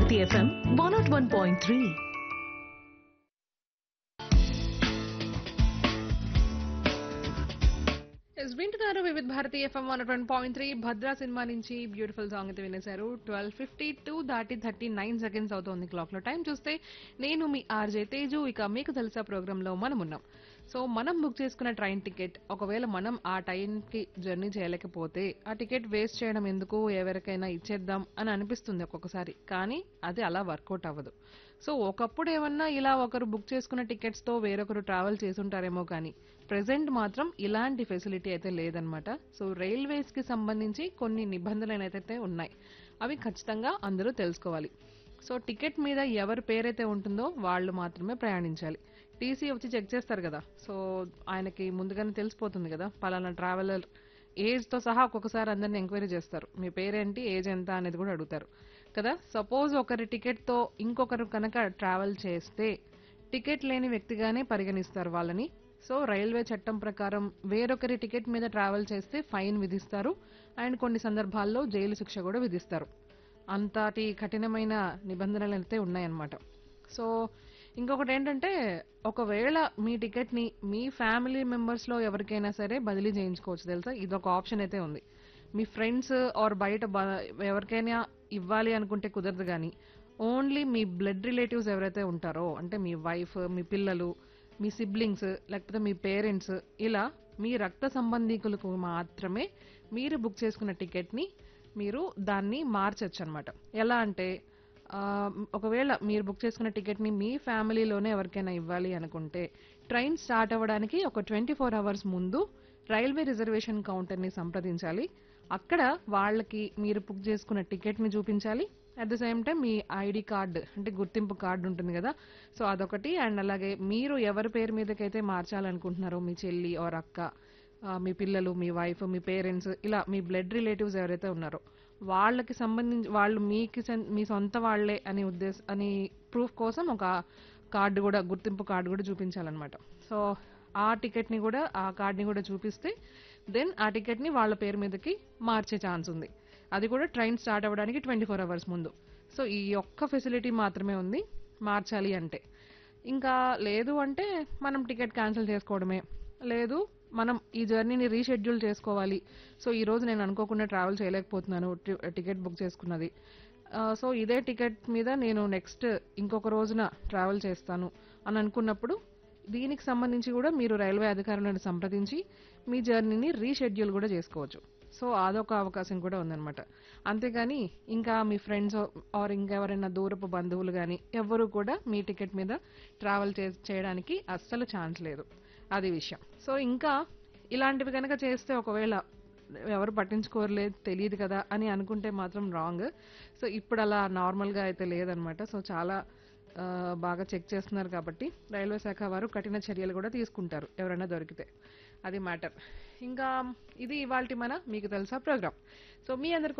Bharati FM one naught one point three ఎస్ వింటున్నారు Vividh Bharati FM one one point three Bhadra cinema నుంచి beautiful song అయితే వినేశారు ట్వెల్వ్ ఫిఫ్టీ టూ దాటి థర్టీ నైన్ సెకండ్స్ అవుతోంది క్లాక్ లో టైం చూస్తే నేను మీ ఆర్జే తేజు ఇక మీకు తెలుసా ప్రోగ్రామ్ లో మనం ఉన్నాం సో మనం బుక్ చేసుకున్న ట్రైన్ టికెట్ ఒకవేళ మనం ఆ టైంకి జర్నీ చేయలేకపోతే ఆ టికెట్ వేస్ట్ చేయడం ఎందుకు ఎవరికైనా ఇచ్చేద్దాం అని అనిపిస్తుంది ఒక్కొక్కసారి కానీ అది అలా వర్కౌట్ అవ్వదు సో ఒకప్పుడు ఏమన్నా ఇలా ఒకరు బుక్ చేసుకున్న టికెట్స్ తో వేరొకరు ట్రావెల్ చేసుంటారేమో కానీ ప్రెసెంట్ మాత్రం ఇలాంటి ఫెసిలిటీ అయితే లేదనమాట సో రైల్వేస్ కి సంబంధించి కొన్ని నిబంధనలు అయితే ఉన్నాయి అవి ఖచ్చితంగా అందరూ తెలుసుకోవాలి సో టికెట్ మీద ఎవరి పేరైతే ఉంటుందో వాళ్ళు మాత్రమే ప్రయాణించాలి టీసీ వచ్చి చెక్ చేస్తారు కదా సో ఆయనకి ముందుగానే తెలిసిపోతుంది కదా పలానా ట్రావెలర్ ఏజ్ తో సహా ఒక్కొక్కసారి అందరిని ఎంక్వైరీ చేస్తారు మీ పేరేంటి ఏజ్ ఎంత అనేది కూడా అడుగుతారు కదా సపోజ్ ఒకరి టికెట్ తో ఇంకొకరు కనుక ట్రావెల్ చేస్తే టికెట్ లేని వ్యక్తిగానే పరిగణిస్తారు వాళ్ళని సో రైల్వే చట్టం ప్రకారం వేరొకరి టికెట్ మీద ట్రావెల్ చేస్తే ఫైన్ విధిస్తారు అండ్ కొన్ని సందర్భాల్లో జైలు శిక్ష కూడా విధిస్తారు అంతటి కఠినమైన నిబంధనలు అయితే ఉన్నాయన్నమాట సో ఇంకొకటి ఏంటంటే ఒకవేళ మీ టికెట్ ని మీ ఫ్యామిలీ మెంబర్స్ లో ఎవరికైనా సరే బదిలీ చేయించుకోవచ్చు తెలుసా ఇదొక ఆప్షన్ అయితే ఉంది మీ ఫ్రెండ్స్ ఆర్ బయట బ- ఎవరికైనా ఇవ్వాలి అనుకుంటే కుదరదు కానీ ఓన్లీ మీ బ్లడ్ రిలేటివ్స్ ఎవరైతే ఉంటారో అంటే మీ వైఫ్ మీ పిల్లలు మీ సిబ్లింగ్స్ లేకపోతే మీ పేరెంట్స్ ఇలా మీ రక్త సంబంధీకులకు మాత్రమే మీరు బుక్ చేసుకున్న టికెట్ ని మీరు దాన్ని మార్చొచ్చు అనమాట ఎలా అంటే ఆ, ఒకవేళ మీరు బుక్ చేసుకున్న టికెట్ ని మీ ఫ్యామిలీలోనే ఎవరికైనా ఇవ్వాలి అనుకుంటే ట్రైన్ స్టార్ట్ అవ్వడానికి ఒక ట్వంటీ ఫోర్ అవర్స్ ముందు రైల్వే రిజర్వేషన్ కౌంటర్ ని సంప్రదించాలి అక్కడ వాళ్ళకి మీరు బుక్ చేసుకున్న టికెట్ ని చూపించాలి అట్ ద సేమ్ టైం మీ ఐడి కార్డు అంటే గుర్తింపు కార్డు ఉంటుంది కదా సో అదొకటి అండ్ అలాగే మీరు ఎవరి పేరు మీదకైతే మార్చాలనుకుంటున్నారో మీ చెల్లి ఆర్ అక్క ఆ, మీ పిల్లలు మీ వైఫ్ మీ పేరెంట్స్ ఇలా మీ బ్లడ్ రిలేటివ్స్ ఎవరైతే ఉన్నారో వాళ్ళకి సంబంధించి వాళ్ళు మీకు సొం- మీ సొంత వాళ్ళే అని ఉద్దేశం అని ప్రూఫ్ కోసం ఒక కార్డు కూడా గుర్తింపు కార్డు కూడా చూపించాలన్నమాట సో ఆ టికెట్ ని కూడా ఆ కార్డ్ ని కూడా చూపిస్తే దెన్ ఆ టికెట్ ని వాళ్ళ పేరు మీదకి మార్చే ఛాన్స్ ఉంది అది కూడా ట్రైన్ స్టార్ట్ అవ్వడానికి ట్వంటీ ఫోర్ అవర్స్ ముందు సో ఈ ఒక్క ఫెసిలిటీ మాత్రమే ఉంది మార్చాలి అంటే ఇంకా లేదు అంటే మనం టికెట్ క్యాన్సిల్ చేసుకోవడమే లేదు మనం ఈ జర్నీని రీషెడ్యూల్ చేసుకోవాలి సో ఈ రోజు నేను అనుకోకుండా ట్రావెల్ చేయలేకపోతున్నాను టి- టికెట్ బుక్ చేసుకున్నది ఆ, సో ఇదే టికెట్ మీద నేను నెక్స్ట్ ఇంకొక రోజున ట్రావెల్ చేస్తాను అని అనుకున్నప్పుడు దీనికి సంబంధించి కూడా మీరు రైల్వే అధికారులను సంప్రదించి మీ జర్నీని రీషెడ్యూల్ కూడా చేసుకోవచ్చు సో అదొక అవకాశం కూడా ఉందన్నమాట అంతేగాని ఇంకా మీ ఫ్రెండ్స్ ఆర్ ఇంకెవరైనా దూరపు బంధువులు కానీ ఎవ్వరూ కూడా మీ టికెట్ మీద ట్రావెల్ చేయడానికి అస్సలు ఛాన్స్ లేదు అది విషయం సో ఇంకా ఇలాంటివి కనుక చేస్తే ఒకవేళ ఎవరు పట్టించుకోరలేదు తెలియదు కదా అని అనుకుంటే మాత్రం రాంగ్ సో ఇప్పుడు అలా నార్మల్గా అయితే లేదనమాట సో చాలా ఆ, బాగా చెక్ చేస్తున్నారు కాబట్టి రైల్వే శాఖ వారు కఠిన చర్యలు కూడా తీసుకుంటారు ఎవరైనా దొరికితే అది మ్యాటర్ ఇంకా ఇది ఇవాల్టి మన మీకు తెలుసా ప్రోగ్రామ్ సో మీ అందరి